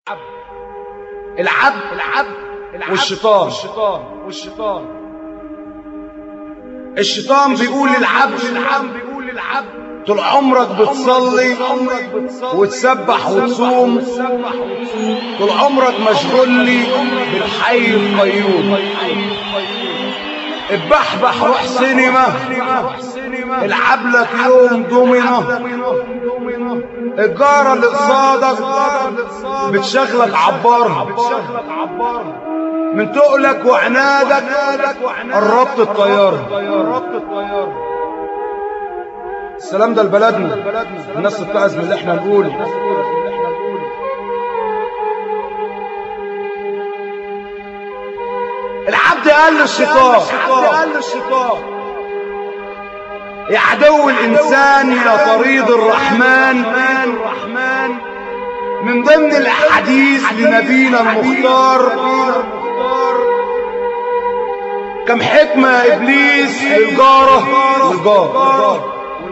العبد العبد والشيطان والشيطان والشيطان الشيطان بيقول للعبد العبد بيقول للعبد طول عمرك بتصلي وتسبح وتصوم طول عمرك مشغول لي بالحي القيوم اتبحبح روح سينما العب لك يوم دومينو الجارة اللي قصادك بتشغلك عبارها من تقلك وعنادك قربت الطيارة السلام ده لبلدنا الناس بتعز من اللي احنا نقوله العبد قال للشيطان يا عدو الإنسان يا طريد الرحمن من ضمن الأحاديث لنبينا المختار كم حكمة يا إبليس للجارة والجار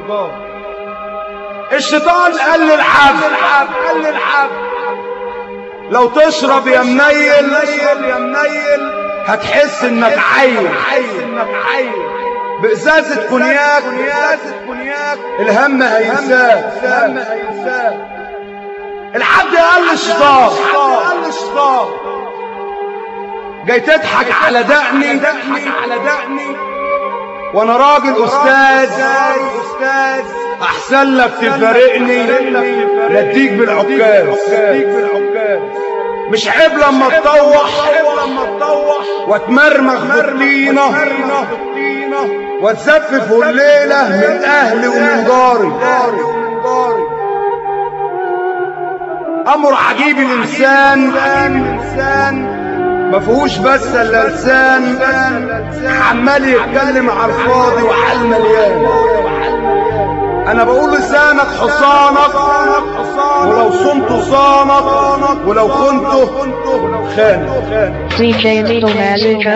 الشيطان قال للعبد قال للعبد لو تشرب يا منيل يا منيل هتحس انك عيل انك عيل بإزازة كونياك بإزازة كونياك الهم هينساك الهم هينساك العبد قال للشيطان قال للشيطان جاي تضحك على دقني تضحك على دقني وانا راجل استاذ استاذ احسن لك تفارقني نديك بالعكاز مش عيب لما تطوح واتمرمغ بالطينه واتزفف الليله من اهلي ومن جاري امر عجيب الانسان ما فيهوش بس الا لسان عمال يتكلم على الفاضي وحال مليان انا بقول لسانك حصانك ولو صنت صانك ولو خنته خانك DJ Little Magica.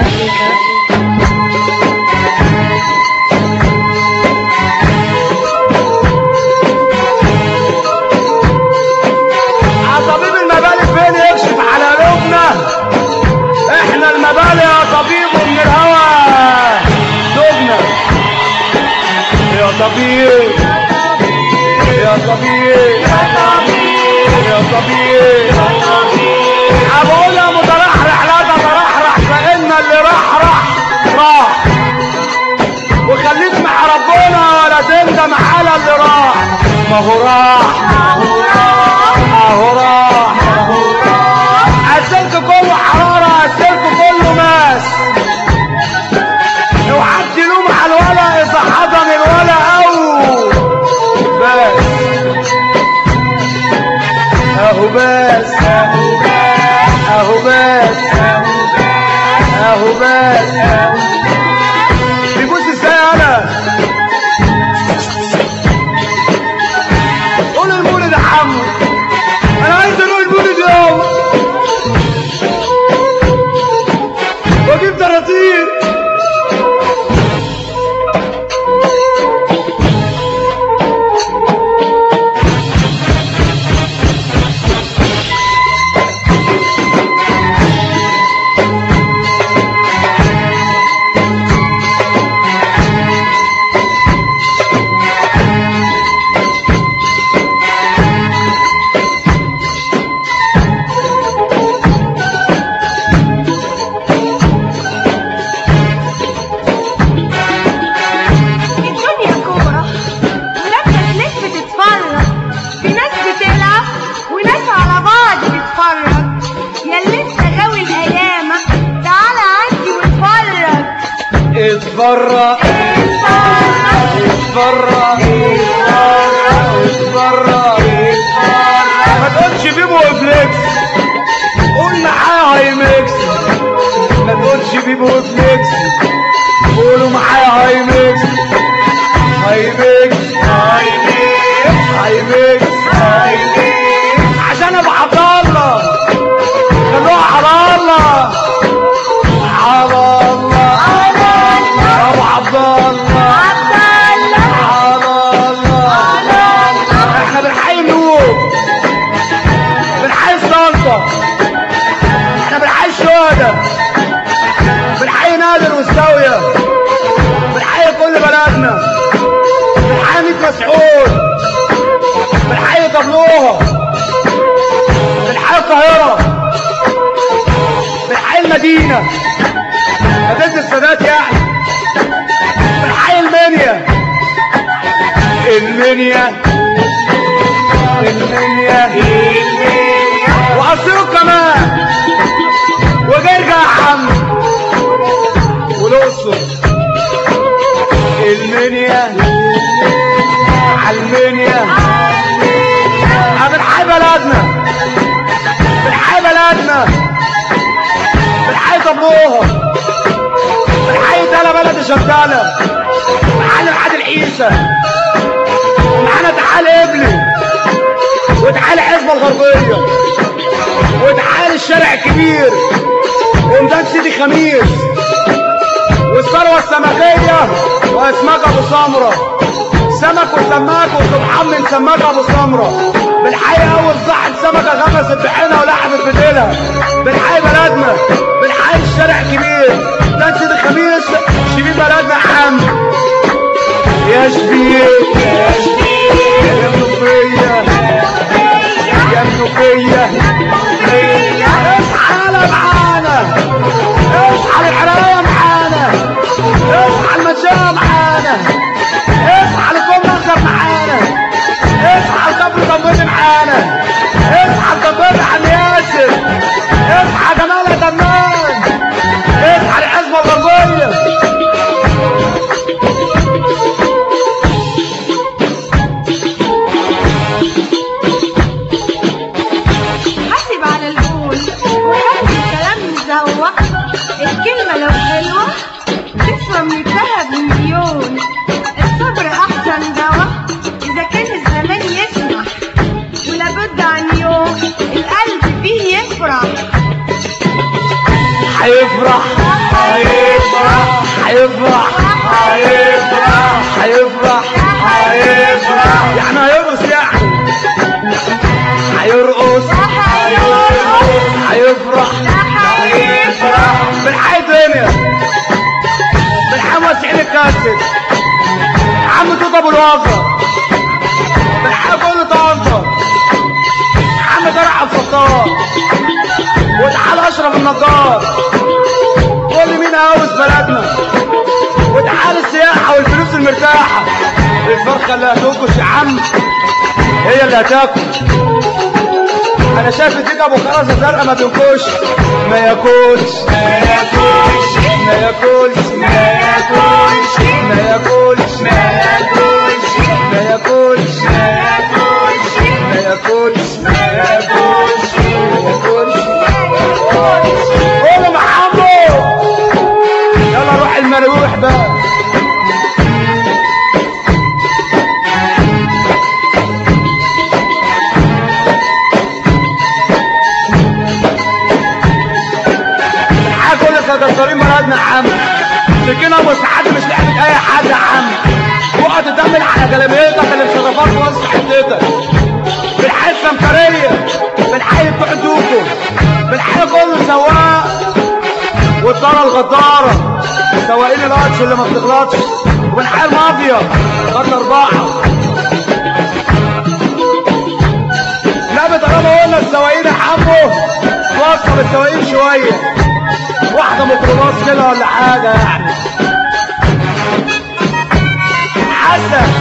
طبيب المبالغ فين يكشف على قلوبنا احنا المبالغ يا طبيب من الهوى دوبنا يا طبيب يا طبيب يا طبيب بقول يا مترحرح لا تترحرح فإن اللي رحرح راح وخليك مع ربنا ولا تندم على اللي راح ما هو راح اهو راح السلك كله حرارة السلك كله ماس اوعى تلوم على الولا اذا حضن الولا او بس اهو بس اهو بس اهو بس بيبص ازاي انا قول المولد يا حمو انا عايز اروح المولد يوم واجيب طراطير الدنيا كورة ولما تلف تتفرج في ناس بتلعب وناس على بعض بتتفرج يا اللي انت غاوي الأيامة تعالى عندي واتفرج اتفرج اتفرج اتفرج ما تقولش بيبو فليكس قول معاه هاي ميكس ما تقولش بيبو فليكس قولوا معايا هاي ميكس هاي ميكس هاي ميكس هاي ميكس هاي ميكس عشان ابو عبد الله خلوها على الله على الله ابو عبد الله على الله احنا بنحيي النور بنحيي السلطه احنا بنحيي الشهداء بنحيي نادر والزاوية بنحيي كل بلدنا بنحيي ميت مسعود بنحيي طبلوها بنحيي القاهرة بنحيي المدينة مدينة السادات يعني بنحيي المنيا المنيا المنيا وأسيوط كمان وجرجع يا عم والأقصر المنيا عالمنيا بنحيي بلدنا بنحيي بلدنا بنحيي طبلوها بنحيي تالا بلد شغالة معلم عادل عيسى ومعانا تعالى ابني وتعالى حزبة الغربية وتعالى الشارع الكبير ومدان سيدي خميس والثروة السمكية واسماك ابو سمرة سمك وسماك وسبحان من سماك ابو سمرة بالحي اول صاحب سمكة غمست بحينها ولحمت بديلها بالحي بلدنا بالحي الشارع الكبير مدان سيدي خميس شبيه بلدنا يا عم يا شبيه يا شبيه يا منوفية يا منوفية اصحى على معانا اصحى الحلاوة معانا اصحى المشاة معانا اصحى لكم نصر معانا اصحى القبر طنبوني معانا اصحى الطنبوني عن ياسر اصحى جمال يا دمان اصحى الحزمة الغربية حاسب على القول وحاسب الكلام مزوق الكلمة لو حلوة تسوى من الذهب مليون الصبر أحسن دواء إذا كان الزمان يسمح ولابد عن يوم القلب فيه يفرح هيفرح هيفرح هيفرح هيفرح هيفرح هيفرح يعني هيرقص يعني هيرقص هيفرح هيفرح بالحي الدنيا بالحي واسعين الكاسد عم توت ابو الوفا بالحي كل طنطا عم طارق عبد الستار وتعالى اشرف النجار قول لي مين هاوس بلدنا وتعالى السياحة والفلوس المرتاحة الفرخة اللي هتوكش يا عم هي اللي هتاكل انا شايف الديك ابو خرزة زرقاء ما تنكش ما ياكلش ما ياكلش ما ياكلش ما ياكلش ما ياكلش ما ياكلش ما ياكلش ما ياكلش ما ياكلش ما ياكلش ما ياكلش قولوا محمد يلا روح المروح بقى هقول لك يا جزارين بلدنا يا عم سكينة ومساحات مش لعبة أي حد يا عم وقعد تدمل على جلابيتك اللي مشرفاك وسط حتتك بالحي السمكرية بالحي بتوع دوكو بالحي كله سواق والطارة الغدارة سواقين القطش اللي ما بتغلطش وبالحي المافيا خط أربعة لا بتقرب اقول لك سواقين يا حمو وصل السواقين شوية واحدة ميكروباص كده ولا حاجة يعني حسن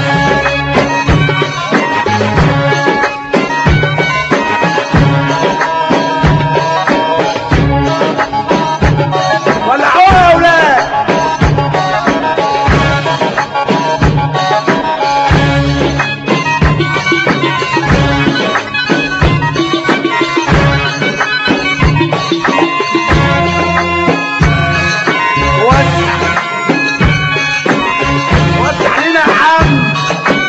ولعوها يا ولاد وسع وسع علينا يا عم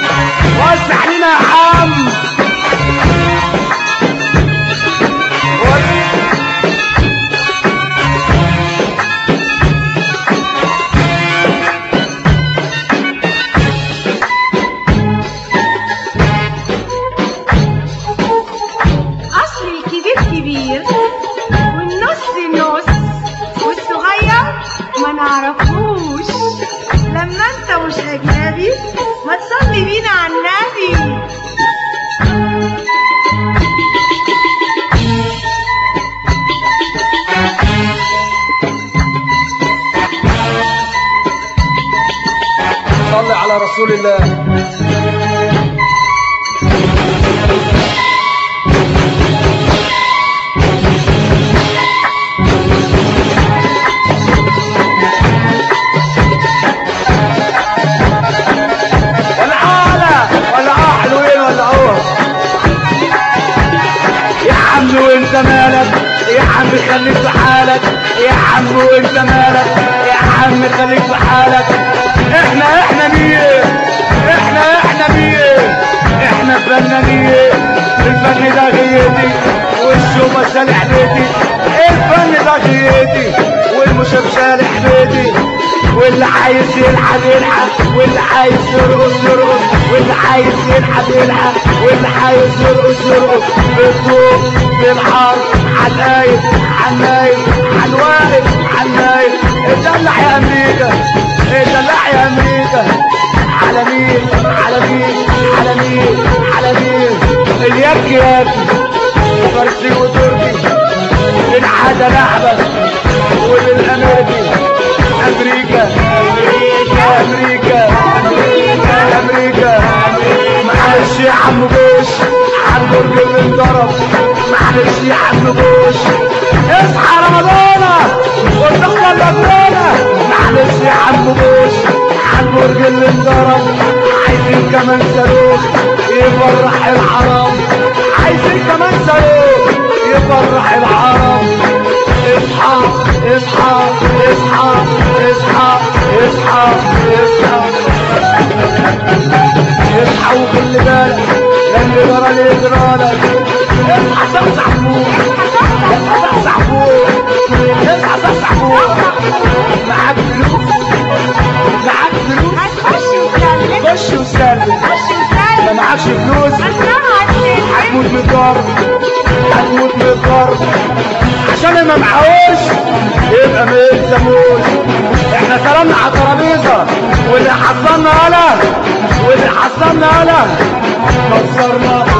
رسول الله ولا عالة ولا حلوين ولا هو يا عم وانت مالك يا عم خليك في حالك يا عم وانت مالك يا عم خليك في حالك احنا احنا مين احنا احنا مين احنا فنانين الفن ده غيتي والشومة شالح بيتي الفن ده غيتي والمشاب شالح بيتي واللي عايز يلعب يلعب واللي عايز يرقص يرقص واللي عايز يلعب يلعب واللي عايز يرقص يرقص في الطوب في الحر عالقايد عالنايم عالواقف عالنايم اتدلع يا امريكا اتدلع يا امريكا على مين على مين على مين على مين اليك ياك وفارسي وتركي للعادة لعبة وللأمريكي أمريكا أمريكا أمريكا أمريكا أمريكا معلش يا عم بوش عالبرج اللي انضرب معلش يا عم بوش اصحى رمضانة والدخلة مجنونة معلش يا عم بوش عالبرج اللي انضرب عايزين كمان صاروخ يفرح الحرام عايزين كمان صاروخ يفرح الحرام اصحى اصحى اصحى اصحى اصحى اصحى اصحى وخلي بالك للي جرى اللي يجرالك اصحى صحصح فوق اصحى صحصح فوق اصحى صحصح فوق معاك فلوس معاك فلوس هتخش وتسلم خش وسلم خش ما وتسلم معكش فلوس أسرار هتسلم هتموت من الضرب هتموت من الضرب عشان اللي ما معهوش يبقى ما يلزموش احنا كلامنا على الترابيزه واللي حصلنا هلا واللي حصلنا هلا كسرنا